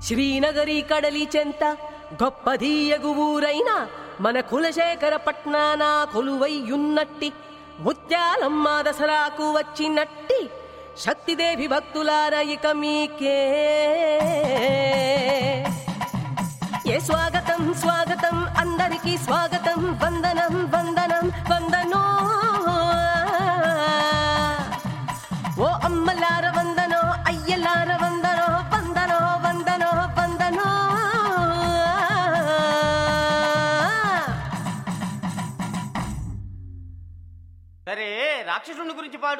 శ్రీనగరి కడలి చెంత గొప్పదీయగు ఊరైన మన కులశేఖర పట్నాన కొలువైయున్నట్టి ముత్యాలమ్మ దసరాకు వచ్చినట్టి శక్తిదేవి భక్తులార ఇక మీకే ఏ స్వాగతం స్వాగతం అందరికీ స్వాగతం వందనం వందనం వందనో ఓ అమ్మలార వందనో అయ్యలార వందనో వందనో వందనో వందనో సరే రాక్షసుని గురించి పాడు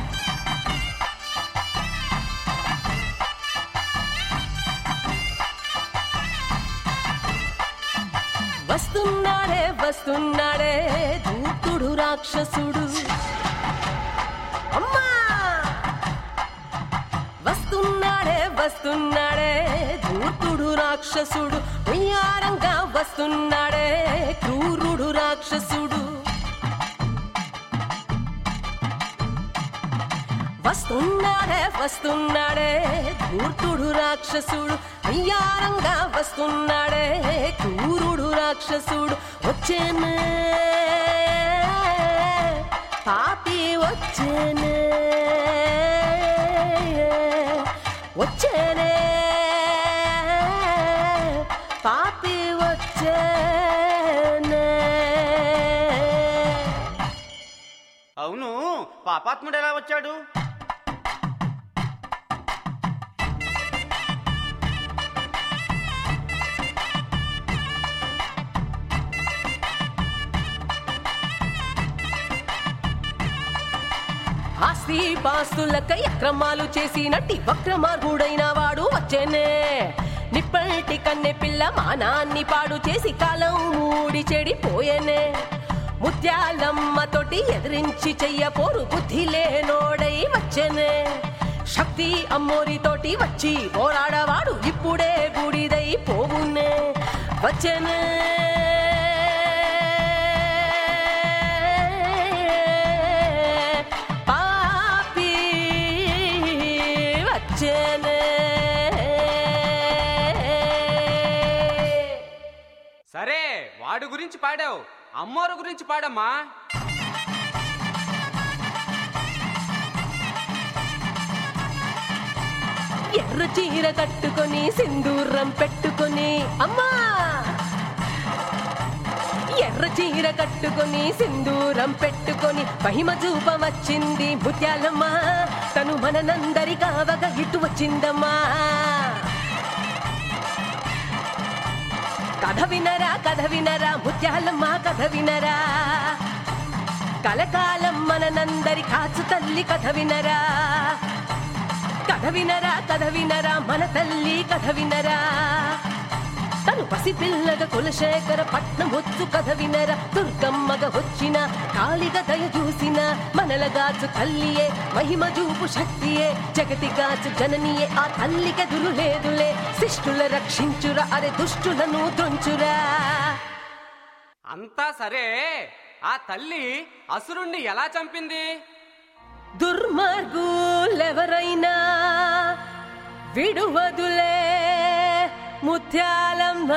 వస్తున్నాడే వస్తున్నాడే దూతుడు రాక్షసుడు అమ్మా వస్తున్నాడే వస్తున్నాడే దూర్తుడు రాక్షసుడు ఉయ్యారంగా వస్తున్నాడే క్రూరుడు రాక్షసుడు వస్తున్నాడే వస్తున్నాడే ధూర్తుడు రాక్షసుడు అయ్యారంగా వస్తున్నాడే క్రూరుడు రాక్షసుడు వచ్చేనే పాపి వచ్చేనే వచ్చేనే పాపి వచ్చేనే అవును పాపాత్ముడు ఎలా వచ్చాడు ఆస్తి పాస్తులకై అక్రమాలు చేసినట్టి వక్రమార్గుడైన వాడు వచ్చేనే నిప్పటి కన్నె పిల్ల మానాన్ని పాడు చేసి కాలం మూడి చెడిపోయేనే ముత్యాలమ్మ తోటి ఎదిరించి చెయ్యపోరు బుద్ధి లేనోడై వచ్చేనే శక్తి అమ్మోరి తోటి వచ్చి పోరాడవాడు ఇప్పుడే బూడిదై పోవునే వచ్చేనే పాపి వచ్చేనే సరే వాడు గురించి పాడావు అమ్మోరు గురించి పాడమ్మా ఎర్ర చీర కట్టుకొని సింధూరం పెట్టుకొని అమ్మా ఎర్ర చీర కట్టుకొని సింధూరం పెట్టుకొని మహిమ చూప వచ్చింది ముత్యాలమ్మ తను మనందరి కావగా ఇటు వచ్చిందమ్మా కథ వినరా కథ వినరా ముత్యాలమ్మ కథ వినరా కలకాలం మనందరి కాచు తల్లి కథ వినరా కథ వినరా కథ వినరా మన తల్లి కథ వినరా తను పసిపిల్లగ కులశేఖర పట్నం వచ్చు కథ వినరా దుర్గమ్మగ వచ్చిన కాళిగ దయ చూసిన మనలగాచు తల్లియే మహిమ చూపు శక్తియే జగతి గాచు జననియే ఆ తల్లికెదురు లేదులే శిష్టుల రక్షించురా అరే దుష్టులను త్రొంచురా అంతా సరే ఆ తల్లి అసురుణ్ణి ఎలా చంపింది దుర్మార్గులెవరైనా విడువదులే ముత్యాలమ్మ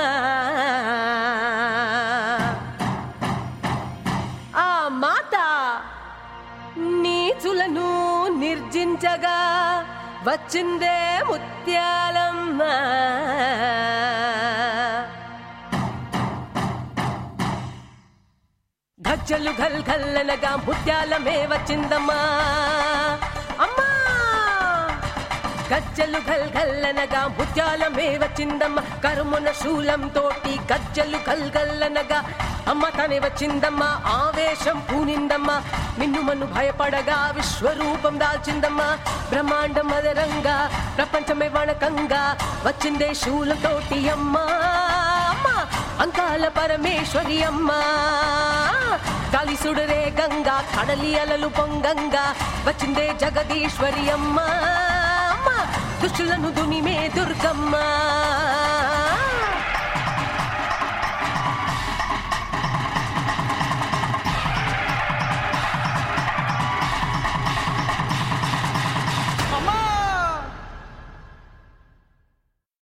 ఆ మాత నీచులను నిర్జించగా వచ్చిందే ముత్యాలమ్మ గజ్జలు గల్ గల్లనగా ముత్యాలమే వచ్చిందమ్మా అమ్మా గజ్జలు గల్ గల్లనగా ముత్యాలమే వచ్చిందమ్మ కరుమున శూలం తోటి గజ్జలు గల్ గల్లనగా అమ్మ తనే వచ్చిందమ్మా ఆవేశం పూనిందమ్మా మిన్నుమన్ను భయపడగా విశ్వరూపం దాల్చిందమ్మా బ్రహ్మాండం మదరంగా ప్రపంచమే వణకంగా వచ్చిందే శూలం తోటి అమ్మా అమ్మా అంకాల పరమేశ్వరి అమ్మా గాలి సుడరే గంగా కడలి అలలు పొంగంగా వచ్చిందే జగదీశ్వరి అమ్మా అమ్మా దుష్టులను దునిమే దుర్గమ్మ